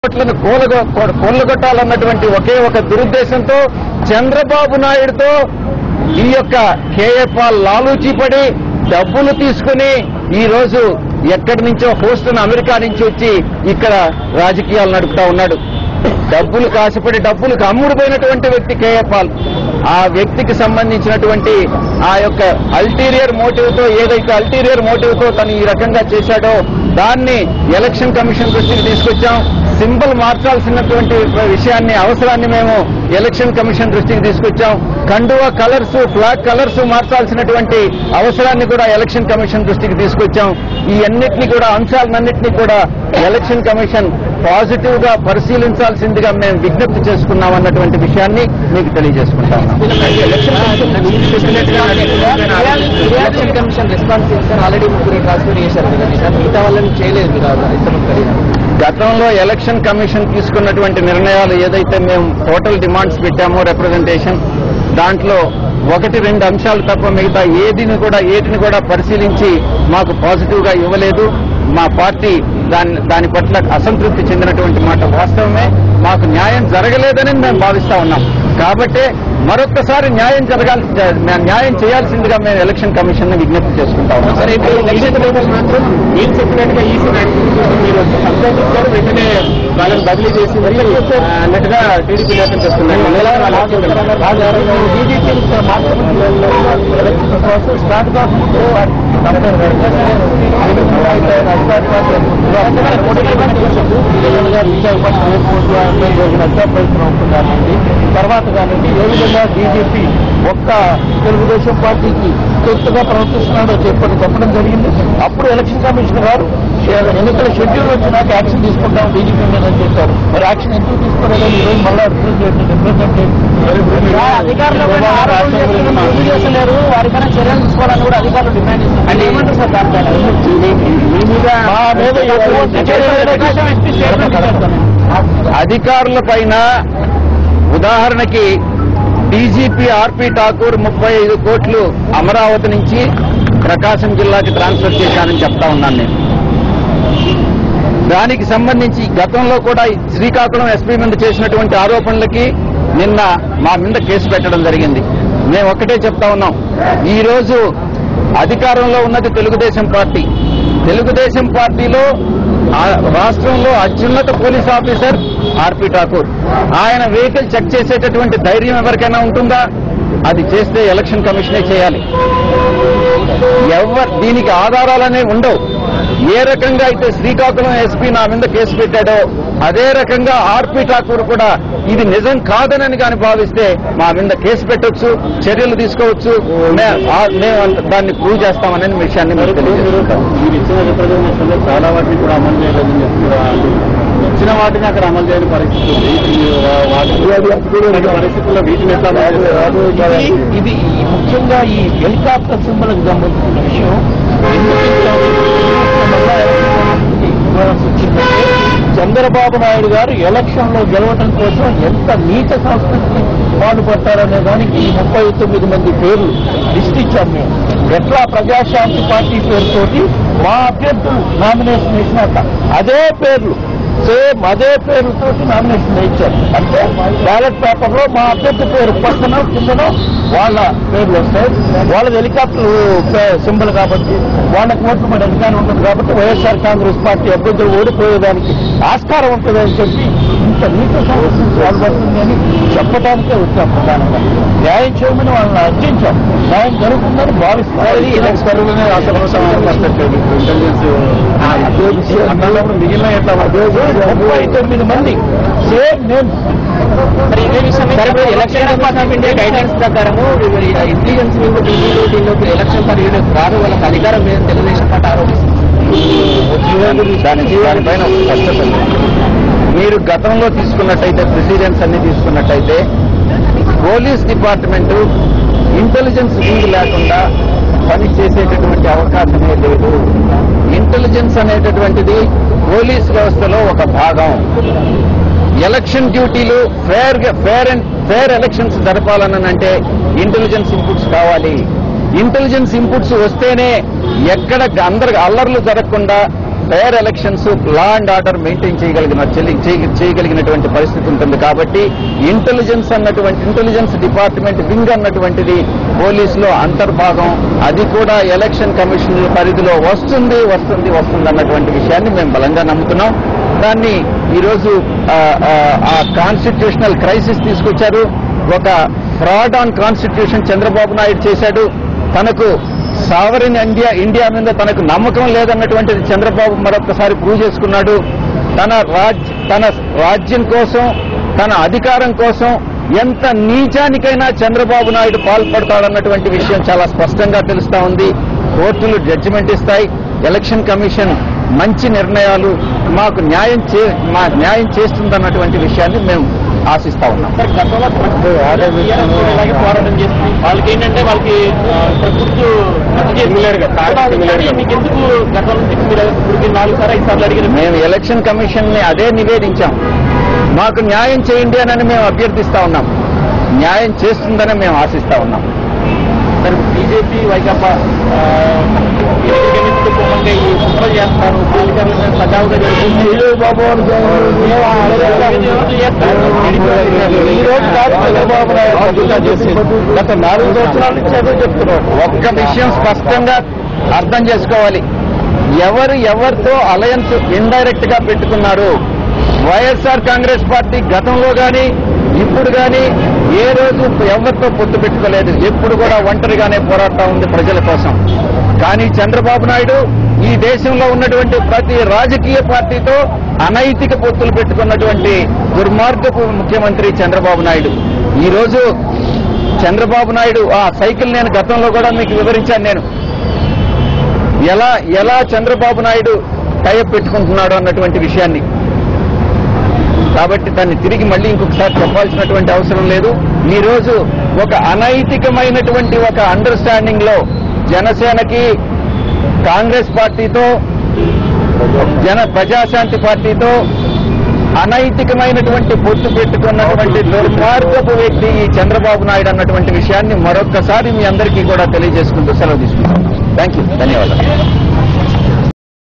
ఓట్లను కూలగొ కూలగొట్టాలన్నటువంటి ఒకే ఒక దురుద్దేశంతో చంద్రబాబు నాయుడుతో ఈ యొక్క కేఏ పాల్ లాలూచిపడి డబ్బులు తీసుకుని ఈ రోజు ఎక్కడి నుంచో హోస్టన్ అమెరికా నుంచి వచ్చి ఇక్కడ రాజకీయాలు నడుపుతా ఉన్నాడు డబ్బులు కాసిపడి డబ్బులకు అమ్ముడుపోయినటువంటి వ్యక్తి కేఏ పాల్ ఆ వ్యక్తికి సంబంధించినటువంటి ఆ యొక్క అల్టీరియర్ మోటివ్ తో ఏదైతే అల్టీరియర్ మోటివ్ తో తను ఈ రకంగా చేశాడో దాన్ని ఎలక్షన్ కమిషన్ దృష్టికి తీసుకొచ్చాం సింబల్ మార్చాల్సినటువంటి విషయాన్ని అవసరాన్ని మేము ఎలక్షన్ కమిషన్ దృష్టికి తీసుకొచ్చాం కండువా కలర్స్ ఫ్లాగ్ కలర్స్ మార్చాల్సినటువంటి అవసరాన్ని కూడా ఎలక్షన్ కమిషన్ దృష్టికి తీసుకొచ్చాం ఈ అన్నిటినీ కూడా అంశాలన్నింటినీ కూడా ఎలక్షన్ కమిషన్ పాజిటివ్ గా పరిశీలించాల్సిందిగా మేము విజ్ఞప్తి చేసుకున్నాం అన్నటువంటి విషయాన్ని మీకు తెలియజేసుకుంటాం ఎలక్షన్ కమిషన్ రెస్పాన్స్ చేశారు ఆల్రెడీ ముగ్గురు ట్రాన్స్ఫర్ చేశారు కదా సార్ మిగతా వాళ్ళని చేయలేదు మీరు ఇంతమంది కలిగిన గతంలో ఎలక్షన్ కమిషన్ తీసుకున్నటువంటి నిర్ణయాలు ఏదైతే మేము టోటల్ డిమాండ్స్ పెట్టామో రిప్రజెంటేషన్ దాంట్లో ఒకటి రెండు అంశాలు తప్ప మిగతా ఏదిని కూడా ఏటిని కూడా పరిశీలించి మాకు పాజిటివ్ గా ఇవ్వలేదు మా పార్టీ దాని దాని పట్ల అసంతృప్తి చెందినటువంటి మాట వాస్తవమే మాకు న్యాయం జరగలేదని మేము భావిస్తా ఉన్నాం కాబట్టి మరొక్కసారి న్యాయం జరగాలి న్యాయం చేయాల్సిందిగా మేము ఎలక్షన్ కమిషన్ విజ్ఞప్తి చేసుకుంటా ఉన్నాం సరే ఇప్పుడు ఎలక్షన్ కమిషన్ మాత్రం ఏం చెప్పినట్టుగా ఈసీ మీరు సంప్రదించారు వెంటనే వాళ్ళని బదిలీ చేసి మరి ఆ, అన్నట్టుగా టీడీపీ నేతలు చెప్తున్నారు స్టార్ట్ కాకముందు ప్రయత్నం అవుతున్నారండి తర్వాత కానివ్వండి ఏ విధంగా బీజేపీ ఒక్క తెలుగుదేశం పార్టీకి కొత్తగా ప్రవర్తిస్తున్నాడో చెప్పని చెప్పడం జరిగింది అప్పుడు ఎలక్షన్ కమిషన్ గారు షే- ఎన్నికల షెడ్యూల్ వచ్చినాక యాక్షన్ తీసుకుంటాం బీజేపీ మీద అని చెప్పారు మరి యాక్షన్ ఎందుకు తీసుకోలేదని ఈ రోజు మళ్ళీ చేస్తున్నారు వారికైనా చర్యలు తీసుకోవాలని కూడా అధికారులు డిమాండ్ చేస్తున్నారు అంటే ఏమంటారు సార్ దానిపైన మీ మీద మా మీద ఎటువంటి చర్యలు అధికారుల పైన ఉదాహరణకి డీజీపీ ఆర్పి ఠాకూర్ ముప్పై ఐదు కోట్లు అమరావతి నుంచి ప్రకాశం జిల్లాకి ట్రాన్స్ఫర్ చేశానని చెప్తా ఉన్నాను నేను దానికి సంబంధించి గతంలో కూడా ఈ శ్రీకాకుళం ఎస్పీ మీద చేసినటువంటి ఆరోపణలకి నిన్న మా మీద కేసు పెట్టడం జరిగింది మేము ఒక్కటే చెప్తా ఉన్నాం ఈ రోజు అధికారంలో ఉన్నది తెలుగుదేశం పార్టీ తెలుగుదేశం పార్టీలో ఆ రాష్ట్రంలో అత్యున్నత పోలీస్ ఆఫీసర్ ఆర్పి ఠాకూర్ ఆయన వెహికల్ చెక్ చేసేటటువంటి ధైర్యం ఎవరికైనా ఉంటుందా అది చేస్తే ఎలక్షన్ కమిషనే చేయాలి ఎవరు దీనికి ఆధారాలనే ఉండవు ఏ రకంగా అయితే శ్రీకాకుళం ఎస్పీ నా మీద కేసు పెట్టాడో అదే రకంగా ఆర్పి ఠాకూర్ కూడా ఇది నిజం కాదనని కానీ భావిస్తే మా మీద కేసు పెట్టొచ్చు చర్యలు తీసుకోవచ్చు మే- ఆ- మేము అంత- దాన్ని ప్రూవ్ చేస్తామనే విషయాన్ని మీకు తెలియజేస్తాం మీరు ఇచ్చిన రిప్రజెంటేషన్ లో చాలా వాటిని కూడా అమలు చేయలేదని చెప్తున్నారు ఇచ్చిన వాటిని అక్కడ అమలు చేయని పరిస్థితి ఉంది ఈ వా- వాటి పరిస్థితుల్లో వీటిని ఎట్లా అమలు చేస్తారు? ఇది- ఇది ఈ ముఖ్యంగా ఈ హెలికాప్టర్ సింబల్కి సంబంధించిన విషయం ఎందుకు ఇంత మళ్ళా ఎలక్షన్ ఇవ్వాల్సి వచ్చిందంటే చంద్రబాబు నాయుడు గారు ఎలక్షన్ లో గెలవడం కోసం ఎంత నీచ సంస్కృతికి పాటుపడతారనే దానికి ఈ ముప్పై తొమ్మిది మంది పేర్లు లిస్ట్ ఇచ్చాం మేము ఎట్లా ప్రజాశాంతి పార్టీ పేరుతోటి మా అభ్యర్థులు నామినేషన్ వేసినాక అదే పేర్లు సేమ్ అదే పేరుతోటి నామినేషన్ ఇచ్చారు అంటే బ్యాలెట్ పేపర్ లో మా అభ్యర్థి పేరు పక్కన కిందన వాళ్ళ పేర్లు వస్తాయి వాళ్ళది హెలికాప్టర్ సింబల్ కాబట్టి వాళ్ళకి ఓట్లు పడే అధికారం ఉంటుంది కాబట్టి వైఎస్ఆర్ కాంగ్రెస్ పార్టీ అభ్యర్థులు ఓడిపోయేదానికి ఆస్కారం ఉంటుందని చెప్పి ఇంత నీత సమస్యలు పాల్పడుతుంది అని చెప్పడానికే వచ్చాం ప్రధానంగా న్యాయం చేయమని వాళ్ళని అర్జించాం న్యాయం జరుగుతుందని భావిస్తారు ఇంటెలిజెన్స్ మిగిలిన ఎట్లా ముప్పై తొమ్మిది మంది same name election department guidance ప్రకారము ఇంటెలిజెన్స్ వింగ్ టీవీలో దీనిలోకి ఎలక్షన్ పర్యటన రాదు వాళ్ళకి అధికారం లేదని తెలుగుదేశం పార్టీ ఆరోపిస్తుంది దాని దానిపైన ఒక స్పష్టత ఉంది. మీరు గతంలో తీసుకున్నట్టయితే ప్రెసిడెన్స్ అన్ని తీసుకున్నట్టయితే పోలీస్ డిపార్ట్మెంట్ ఇంటెలిజెన్స్ వింగ్ లేకుండా పని చేసేటటువంటి అవకాశమే లేదు ఇంటెలిజెన్స్ అనేటటువంటిది పోలీస్ వ్యవస్థలో ఒక భాగం ఎలక్షన్ డ్యూటీలు fair fair and fair elections జరపాలనంటే ఇంటెలిజెన్స్ ఇన్పుట్స్ కావాలి ఇంటెలిజెన్స్ ఇన్పుట్స్ వస్తేనే ఎక్కడ అందరికి అల్లర్లు జరగకుండా fair elections law and order maintain చేయగలిగిన చెల్లి- చేయ- చేయగలిగినటువంటి పరిస్థితి ఉంటుంది కాబట్టి ఇంటెలిజెన్స్ అన్నటువంటి ఇంటెలిజెన్స్ డిపార్ట్మెంట్ వింగ్ అన్నటువంటిది పోలీసులో అంతర్భాగం అది కూడా ఎలక్షన్ కమిషన్ పరిధిలో వస్తుంది వస్తుంది వస్తుంది అన్నటువంటి విషయాన్ని మేము బలంగా నమ్ముతున్నాం దాన్ని ఈరోజు ఆ, ఆ, ఆ కాన్స్టిట్యూషనల్ క్రైసిస్ తీసుకొచ్చారు ఒక fraud on constitution Chandrababu Naidu చేశాడు తనకు సావరిన్ ఇండియా ఇండియా మీద తనకు నమ్మకం లేదన్నటువంటిది చంద్రబాబు మరొకసారి ప్రూవ్ చేసుకున్నాడు తన రాజ్ తన రాజ్యం కోసం తన అధికారం కోసం ఎంత నీచానికైనా చంద్రబాబు నాయుడు పాల్పడతాడన్నటువంటి విషయం చాలా స్పష్టంగా తెలుస్తా ఉంది కోర్టులు జడ్జిమెంట్ ఇస్తాయి ఎలక్షన్ కమిషన్ మంచి నిర్ణయాలు మాకు న్యాయం చే మా న్యాయం చేస్తుందన్నటువంటి విషయాన్ని మేము ఆశిస్తా ఉన్నాం సార్ గతంలో TRS కూడా ఇలాగే పోరాటం చేస్తుంది వాళ్ళకి ఏంటంటే వాళ్ళకి ఆ, ప్రకృతి మీకు ఎందుకు గతంలో మీరు ఇప్పటికి నాలుగు సార్లు ఐదు సార్లు అడిగిన మేము ఎలక్షన్ కమిషన్ ని అదే నివేదించాం మాకు న్యాయం చేయండి అని మేము అభ్యర్థిస్తా ఉన్నాం న్యాయం చేస్తుందని మేము ఆశిస్తా ఉన్నాం మరి బీజేపీ వైకాపా ఆ, ఎన్నికల కమిషన్ పూర్వంగా ఈ కుట్ర చేస్తారు పాలికర్ల మీద సజావుగా జరుగుతుంది బాబు ఈ రోజు కాదు చంద్రబాబు నాయుడు ప్రభుత్వం చేసింది గత నాలుగు సంవత్సరాల నుంచి అదే చెప్తున్నాడు ఒక్క విషయం స్పష్టంగా అర్థం చేసుకోవాలి ఎవరు ఎవరితో అలయన్స్ ఇండైరెక్ట్ గా పెట్టుకున్నారు వైఎస్ఆర్ కాంగ్రెస్ పార్టీ గతంలో గాని ఇప్పుడు గాని ఏ రోజు ఎవరితో పొత్తు పెట్టుకోలేదు ఎప్పుడు కూడా ఒంటరిగానే పోరాడుతా ఉంది ప్రజల కోసం కానీ చంద్రబాబు నాయుడు ఈ దేశంలో ఉన్నటువంటి ప్రతి రాజకీయ పార్టీతో అనైతిక పొత్తులు పెట్టుకున్నటువంటి దుర్మార్గపు ముఖ్యమంత్రి చంద్రబాబు నాయుడు ఈ రోజు చంద్రబాబు నాయుడు ఆ సైకిల్ నేను గతంలో కూడా మీకు వివరించాను నేను ఎలా ఎలా చంద్రబాబు నాయుడు టైప్ పెట్టుకుంటున్నాడు అన్నటువంటి విషయాన్ని కాబట్టి దాన్ని తిరిగి మళ్ళీ ఇంకొకసారి చెప్పాల్సినటువంటి అవసరం లేదు ఈ రోజు ఒక అనైతికమైనటువంటి ఒక అండర్స్టాండింగ్ లో జనసేనకి కాంగ్రెస్ పార్టీతో జన ప్రజాశాంతి పార్టీతో అనైతికమైనటువంటి పొత్తు పెట్టుకున్నటువంటి దుర్మార్గపు వ్యక్తి ఈ చంద్రబాబు నాయుడు అన్నటువంటి విషయాన్ని మరొక్కసారి మీ అందరికీ కూడా తెలియజేసుకుంటూ సెలవు తీసుకుంటాం థ్యాంక్ యూ ధన్యవాదాలు